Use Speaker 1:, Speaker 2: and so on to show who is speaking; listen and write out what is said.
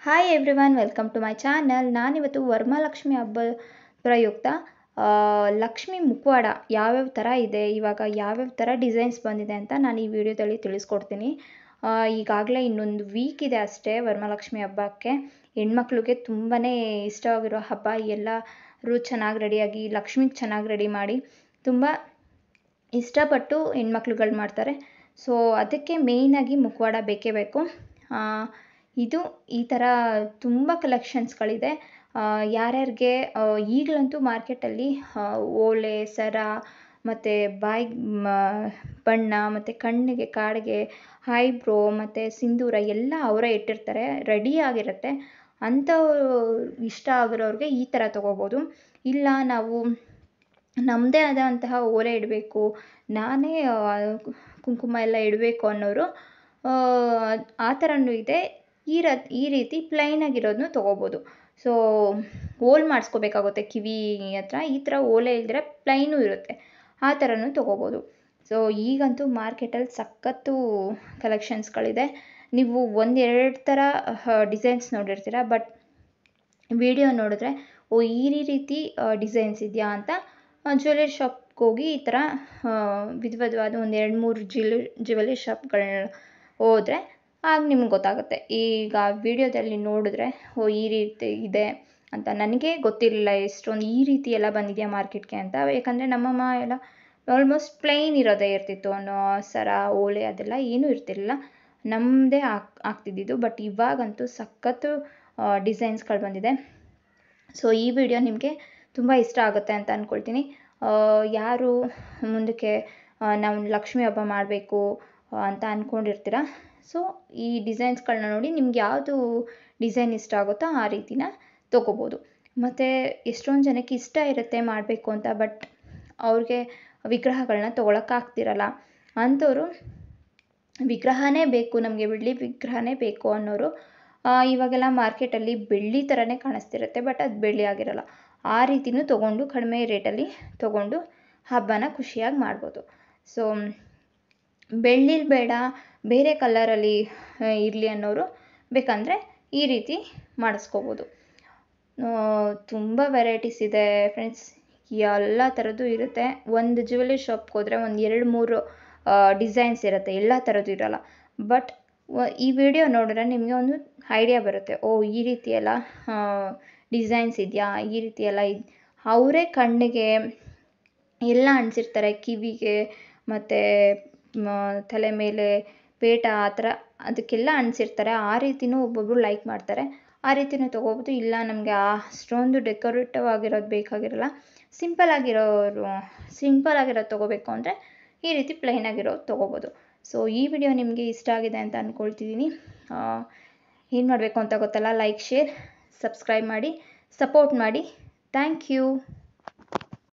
Speaker 1: hi everyone welcome to my channel ನಾನಿವತ್ತು ವರಮಹಾಲಕ್ಷ್ಮಿ ಹಬ್ಬ ಪ್ರಯುಕ್ತ ಆ, ಲಕ್ಷ್ಮಿ ಮುಖವಾಡ ಯಾವ್ಯಾವ ಥರ ಇದೆ ಇವಾಗ ಯಾವ್ಯಾವ ಥರ ಡಿಸೈನ್ಸ್ ಬಂದಿದೆ ಅಂತ ನಾನು ಈ ವಿಡಿಯೋದಲ್ಲಿ ತಿಳಿಸ್ಕೊಡ್ತೀನಿ ಈಗಾಗಲೇ ಇನ್ನೊಂದು ವೀಕ್ ಇದೆ ಅಷ್ಟೇ ವರಮಹಾಲಕ್ಷ್ಮಿ ಹಬ್ಬಕ್ಕೆ ಹೆಣ್ಮಕ್ಳಿಗೆ ತುಂಬಾ ಇಷ್ಟವಾಗಿರೋ ಹಬ್ಬ ಎಲ್ಲರೂ ಚೆನ್ನಾಗಿ ರೆಡಿಯಾಗಿ ಲಕ್ಷ್ಮಿಗೆ ಚೆನ್ನಾಗಿ ರೆಡಿ ಮಾಡಿ ತುಂಬ ಇಷ್ಟಪಟ್ಟು ಹೆಣ್ಮಕ್ಳುಗಳು ಮಾಡ್ತಾರೆ ಸೊ ಅದಕ್ಕೆ ಮೇಯ್ನಾಗಿ ಮುಖವಾಡ ಬೇಕೇ ಬೇಕು ಆ, ಇದು ಈ ಥರ ತುಂಬ ಕಲೆಕ್ಷನ್ಸ್ಗಳಿದೆ ಯಾರ್ಯಾರಿಗೆ ಈಗಲಂತೂ ಮಾರ್ಕೆಟಲ್ಲಿ ಓಲೆ ಸರ ಮತ್ತು ಬಾಯಿ ಬಣ್ಣ ಮತ್ತು ಕಣ್ಣಿಗೆ ಕಾಡಿಗೆ ಐಬ್ರೋ ಮತ್ತು ಸಿಂಧೂರ ಎಲ್ಲ ಅವರೇ ಇಟ್ಟಿರ್ತಾರೆ ರೆಡಿ ಆಗಿರುತ್ತೆ ಅಂಥವ್ರು ಇಷ್ಟ ಆಗಿರೋರಿಗೆ ಈ ಥರ ತೊಗೋಬೋದು ಇಲ್ಲ ನಾವು ನಮ್ಮದೇ ಆದಂತಹ ಓಲೆ ಇಡಬೇಕು ನಾನೇ ಆ, ಕುಂಕುಮ ಎಲ್ಲ ಇಡಬೇಕು ಅನ್ನೋರು ಆ, ಆ ಥರನೂ ಇದೆ ಈ ರ ಈ ರೀತಿ ಪ್ಲೈನಾಗಿರೋದನ್ನು ತೊಗೋಬೋದು ಸೊ ಓಲ್ ಮಾಡಿಸ್ಕೋಬೇಕಾಗುತ್ತೆ ಕಿವಿ ಹತ್ರ ಈ ಥರ ಓಲೆ ಇಲ್ದಿರ ಪ್ಲೈನೂ ಇರುತ್ತೆ ಆ ಥರನೂ ತೊಗೋಬೋದು ಸೊ ಈಗಂತೂ ಮಾರ್ಕೆಟಲ್ಲಿ ಸಖತ್ತು ಕಲೆಕ್ಷನ್ಸ್ಗಳಿದೆ ನೀವು ಒಂದೆರಡು ಥರ ಡಿಸೈನ್ಸ್ ನೋಡಿರ್ತೀರ ಬಟ್ ವಿಡಿಯೋ ನೋಡಿದ್ರೆ ಓ ಈ ರೀತಿ ಡಿಸೈನ್ಸ್ ಇದೆಯಾ ಅಂತ ಜ್ಯುವೆಲರಿ ಶಾಪ್ಗೆ ಹೋಗಿ ಈ ಥರ ವಿಧ ವಿಧವಾದ ಒಂದು ಎರಡು ಮೂರು ಜ್ಯುವೆಲ್ ಜ್ಯುವೆಲರಿ ಶಾಪ್ಗಳನ್ನ ಹೋದರೆ ಆಗ ನಿಮ್ಗೆ ಗೊತ್ತಾಗುತ್ತೆ ಈಗ ವಿಡಿಯೋದಲ್ಲಿ ನೋಡಿದ್ರೆ ಓ ಈ ರೀತಿ ಇದೆ ಅಂತ ನನಗೆ ಗೊತ್ತಿರಲಿಲ್ಲ ಎಷ್ಟೊಂದು ಈ ರೀತಿ ಎಲ್ಲ ಬಂದಿದೆಯಾ ಮಾರ್ಕೆಟ್ಗೆ ಅಂತ ಯಾಕಂದರೆ ನಮ್ಮಮ್ಮ ಎಲ್ಲ ಆಲ್ಮೋಸ್ಟ್ ಪ್ಲೈನ್ ಇರೋದೇ ಇರ್ತಿತ್ತು ಅನ್ನೋ ಸರ ಓಲೆ ಅದೆಲ್ಲ ಏನೂ ಇರ್ತಿರಲಿಲ್ಲ ನಮ್ಮದೇ ಹಾಕ್ ಆಗ್ತಿದ್ದಿದ್ದು ಬಟ್ ಇವಾಗಂತೂ ಸಖತ್ತು ಡಿಸೈನ್ಸ್ಗಳು ಬಂದಿದೆ ಸೊ ಈ ವಿಡಿಯೋ ನಿಮಗೆ ತುಂಬ ಇಷ್ಟ ಆಗುತ್ತೆ ಅಂತ ಅಂದ್ಕೊಳ್ತೀನಿ ಆ, ಯಾರು ಮುಂದಕ್ಕೆ ಆ, ನಾವು ಲಕ್ಷ್ಮಿ ಹಬ್ಬ ಮಾಡಬೇಕು ಅಂತ ಅಂದ್ಕೊಂಡಿರ್ತೀರ ಸೊ ಈ ಡಿಸೈನ್ಸ್ಗಳನ್ನ ನೋಡಿ ನಿಮ್ಗೆ ಯಾವುದು ಡಿಸೈನ್ ಇಷ್ಟ ಆಗುತ್ತೋ ಆ ರೀತಿನ ತೊಗೋಬೋದು ಮತ್ತು ಎಷ್ಟೊಂದು ಜನಕ್ಕೆ ಇಷ್ಟ ಇರುತ್ತೆ ಮಾಡಬೇಕು ಅಂತ ಬಟ್ ಅವ್ರಿಗೆ ವಿಗ್ರಹಗಳನ್ನ ತೊಗೊಳಕ್ಕಾಗ್ತಿರಲ್ಲ ಅಂಥವ್ರು ವಿಗ್ರಹನೇ ಬೇಕು ನಮಗೆ ಬೆಳ್ಳಿ ವಿಗ್ರಹನೇ ಬೇಕು ಅನ್ನೋರು ಆ, ಇವಾಗೆಲ್ಲ ಮಾರ್ಕೆಟಲ್ಲಿ ಬೆಳ್ಳಿ ಥರನೇ ಕಾಣಿಸ್ತಿರುತ್ತೆ ಬಟ್ ಅದು ಬೆಳ್ಳಿ ಆಗಿರಲ್ಲ ಆ ರೀತಿನೂ ತೊಗೊಂಡು ಕಡಿಮೆ ರೇಟಲ್ಲಿ ತೊಗೊಂಡು ಹಬ್ಬನ ಖುಷಿಯಾಗಿ ಮಾಡ್ಬೋದು ಸೊ ಬೆಳ್ಳಿಲಿ ಬೇಡ ಬೇರೆ ಕಲರಲ್ಲಿ ಇರಲಿ ಅನ್ನೋರು ಬೇಕಂದರೆ ಈ ರೀತಿ ಮಾಡಿಸ್ಕೋಬೋದು ತುಂಬ ವೆರೈಟೀಸ್ ಇದೆ ಫ್ರೆಂಡ್ಸ್ ಎಲ್ಲ ಥರದ್ದು ಇರುತ್ತೆ ಒಂದು ಜ್ಯುವೆಲರಿ ಶಾಪ್ಗೆ ಹೋದರೆ ಒಂದು ಎರಡು ಮೂರು ಡಿಸೈನ್ಸ್ ಇರುತ್ತೆ ಎಲ್ಲ ಥರದ್ದು ಇರಲ್ಲ ಬಟ್ ಈ ವಿಡಿಯೋ ನೋಡಿದ್ರೆ ನಿಮಗೆ ಒಂದು ಐಡಿಯಾ ಬರುತ್ತೆ ಓ ಈ ರೀತಿ ಎಲ್ಲ ಡಿಸೈನ್ಸ್ ಇದೆಯಾ ಈ ರೀತಿ ಎಲ್ಲ ಇದು ಅವರೇ ಕಣ್ಣಿಗೆ ಎಲ್ಲ ಅಂಟಿಸಿರ್ತಾರೆ ಕಿವಿಗೆ ಮತ್ತು ತಲೆ ಮೇಲೆ ಪೇಟ ಆ ಥರ ಅದಕ್ಕೆಲ್ಲ ಅಂಟಿಸಿರ್ತಾರೆ ಆ ರೀತಿನೂ ಒಬ್ಬೊಬ್ಬರು ಲೈಕ್ ಮಾಡ್ತಾರೆ ಆ ರೀತಿನೂ ತೊಗೋಬೋದು ಇಲ್ಲ ನಮಗೆ ಅಷ್ಟೊಂದು ಡೆಕೋರೇಟಿವ್ ಆಗಿರೋದು ಬೇಕಾಗಿರಲ್ಲ ಸಿಂಪಲ್ ಆಗಿರೋರು ಸಿಂಪಲ್ ಆಗಿರೋದು ತೊಗೋಬೇಕು ಅಂದರೆ ಈ ರೀತಿ ಪ್ಲೈನ್ ಆಗಿರೋದು ತೊಗೋಬೋದು ಸೊ ಈ ವಿಡಿಯೋ ನಿಮಗೆ ಇಷ್ಟ ಆಗಿದೆ ಅಂತ ಅಂದ್ಕೊಳ್ತಿದ್ದೀನಿ ಏನು ಮಾಡಬೇಕು ಅಂತ ಗೊತ್ತಲ್ಲ ಲೈಕ್ ಶೇರ್ ಸಬ್ಸ್ಕ್ರೈಬ್ ಮಾಡಿ ಸಪೋರ್ಟ್ ಮಾಡಿ ಥ್ಯಾಂಕ್ ಯು